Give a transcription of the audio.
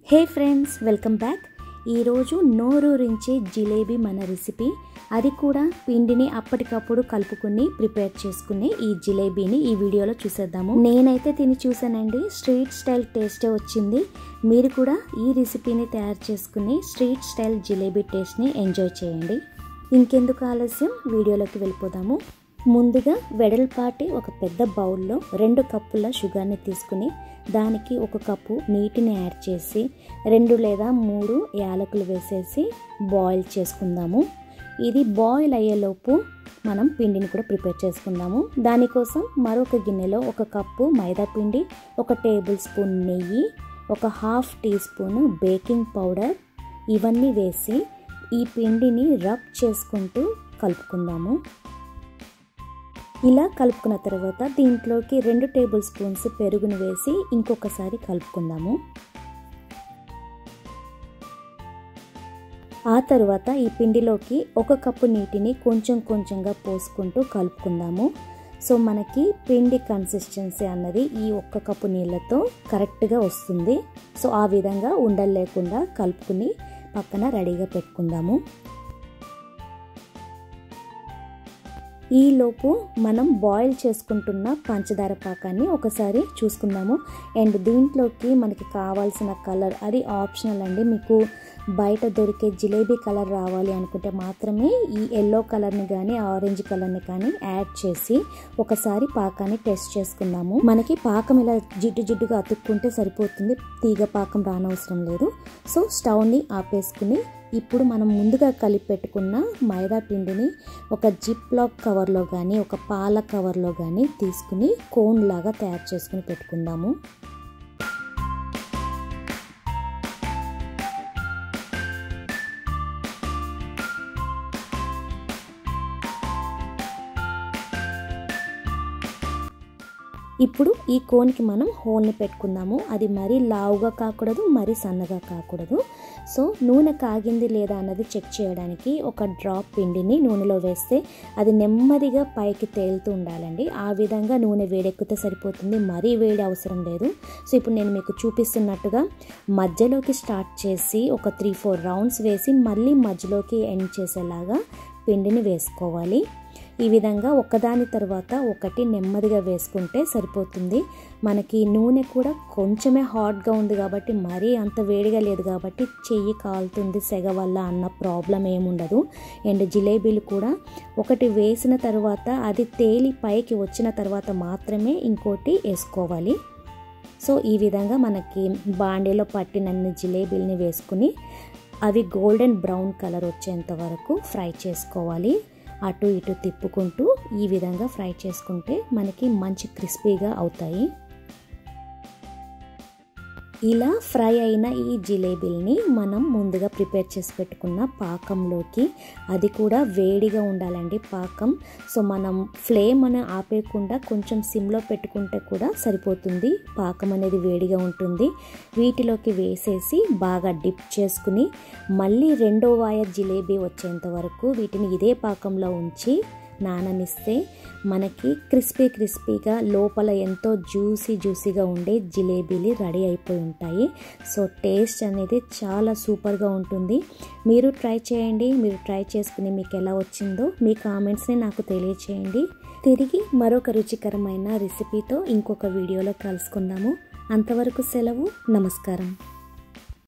హే friends welcome back ఈరోజు నోరూరించే జిలేబీ మన recipe అది కూడా పిండిని అప్పటికప్పుడు కలుపుకుని ప్రిపేర్ చేసుకునే ఈ జిలేబీని ఈ వీడియోలో చూసేద్దాము నేనైతే తిని చూసానండి స్ట్రీట్ స్టైల్ టేస్టే వచ్చింది మీరు కూడా ఈ రెసిపీని తయారు చేసుకుని స్ట్రీట్ స్టైల్ జిలేబీ టేస్ట్ని ఎంజాయ్ చేయండి ఇంకెందుకు ఆలస్యం వీడియోలోకి వెళ్ళిపోదాము ముందుగా వెడల్పాటి ఒక పెద్ద బౌల్లో రెండు కప్పుల షుగర్ని తీసుకుని దానికి ఒక కప్పు నీటిని యాడ్ చేసి రెండు లేదా మూడు యాలకులు వేసేసి బాయిల్ చేసుకుందాము ఇది బాయిల్ అయ్యేలోపు మనం పిండిని కూడా ప్రిపేర్ చేసుకుందాము దానికోసం మరొక గిన్నెలో ఒక కప్పు మైదా పిండి ఒక టేబుల్ స్పూన్ నెయ్యి ఒక half teaspoon baking powder ఇవన్నీ వేసి ఈ పిండిని రబ్ చేసుకుంటూ కలుపుకుందాము ఇలా కలుపుకున్న తర్వాత దీంట్లోకి రెండు టేబుల్ స్పూన్స్ పెరుగును వేసి ఇంకొకసారి కలుపుకుందాము ఆ తర్వాత ఈ పిండిలోకి ఒక కప్పు నీటిని కొంచెం కొంచెంగా పోసుకుంటూ కలుపుకుందాము సో మనకి పిండి కన్సిస్టెన్సీ అన్నది ఈ ఒక్క కప్పు నీళ్ళతో కరెక్ట్గా వస్తుంది సో ఆ విధంగా ఉండలు లేకుండా కలుపుకుని పక్కన రెడీగా పెట్టుకుందాము ఈలోపు మనం బాయిల్ చేసుకుంటున్న పంచదార పాకాన్ని ఒకసారి చూసుకుందాము అండ్ దీంట్లోకి మనకి కావాల్సిన కలర్ అది ఆప్షనల్ అండి మీకు బయట దొరికే జిలేబీ కలర్ రావాలి అనుకుంటే మాత్రమే ఈ ఎల్లో కలర్ని కానీ ఆరెంజ్ కలర్ని కానీ యాడ్ చేసి ఒకసారి పాకాన్ని టెస్ట్ చేసుకుందాము మనకి పాకం ఇలా జిడ్డు జిడ్డుగా అతుక్కుంటే సరిపోతుంది తీగ పాకం రానవసరం లేదు సో స్టవ్ని ఆపేసుకుని ఇప్పుడు మనం ముందుగా కలిపి పెట్టుకున్న మైదా పిండిని ఒక జిప్ లాక్ కవర్లో కానీ ఒక పాల కవర్లో కానీ తీసుకుని కోన్ లాగా తయారు చేసుకుని పెట్టుకుందాము ఇప్పుడు ఈ కోన్కి మనం హోల్ని పెట్టుకుందాము అది మరీ లావుగా కాకూడదు మరీ సన్నగా కాకూడదు సో నూనె కాగింది లేదా అన్నది చెక్ చేయడానికి ఒక డ్రాప్ పిండిని నూనెలో వేస్తే అది నెమ్మదిగా పైకి తేలుతూ ఉండాలండి ఆ విధంగా నూనె వేడెక్కితే సరిపోతుంది మరీ వేడి అవసరం లేదు సో ఇప్పుడు నేను మీకు చూపిస్తున్నట్టుగా మధ్యలోకి స్టార్ట్ చేసి ఒక త్రీ ఫోర్ రౌండ్స్ వేసి మళ్ళీ మధ్యలోకి ఎండ్ చేసేలాగా పిండిని వేసుకోవాలి ఈ విధంగా ఒకదాని తర్వాత ఒకటి నెమ్మదిగా వేసుకుంటే సరిపోతుంది మనకి నూనె కూడా కొంచెమే హాట్గా ఉంది కాబట్టి మరీ అంత వేడిగా లేదు కాబట్టి చెయ్యి కాలుతుంది సెగ వల్ల అన్న ప్రాబ్లం ఏముండదు అండ్ జిలేబీలు కూడా ఒకటి వేసిన తర్వాత అది తేలి పైకి వచ్చిన తర్వాత మాత్రమే ఇంకోటి వేసుకోవాలి సో ఈ విధంగా మనకి బాండీలో పట్టినన్ని జిలేబీలని వేసుకుని అవి గోల్డెన్ బ్రౌన్ కలర్ వచ్చేంత వరకు ఫ్రై చేసుకోవాలి అటు ఇటు తిప్పుకుంటూ ఈ విధంగా ఫ్రై చేసుకుంటే మనకి మంచి క్రిస్పీగా అవుతాయి ఇలా ఫ్రై అయిన ఈ జిలేబీల్ని మనం ముందుగా ప్రిపేర్ చేసి పెట్టుకున్న పాకంలోకి అది కూడా వేడిగా ఉండాలండి పాకం సో మనం ఫ్లేమ్ అని ఆపేయకుండా కొంచెం సిమ్లో పెట్టుకుంటే కూడా సరిపోతుంది పాకం అనేది వేడిగా ఉంటుంది వీటిలోకి వేసేసి బాగా డిప్ చేసుకుని మళ్ళీ రెండో వాయ జిలేబీ వచ్చేంత వరకు వీటిని ఇదే పాకంలో ఉంచి నాననిస్తే మనకి క్రిస్పీ క్రిస్పీగా లోపల ఎంతో జ్యూసీ జ్యూసీగా ఉండే జిలేబీలు రెడీ అయిపోయి ఉంటాయి సో టేస్ట్ అనేది చాలా సూపర్గా ఉంటుంది మీరు ట్రై చేయండి మీరు ట్రై చేసుకుని మీకు ఎలా వచ్చిందో మీ కామెంట్స్ని నాకు తెలియచేయండి తిరిగి మరొక రుచికరమైన రెసిపీతో ఇంకొక వీడియోలో కలుసుకుందాము అంతవరకు సెలవు నమస్కారం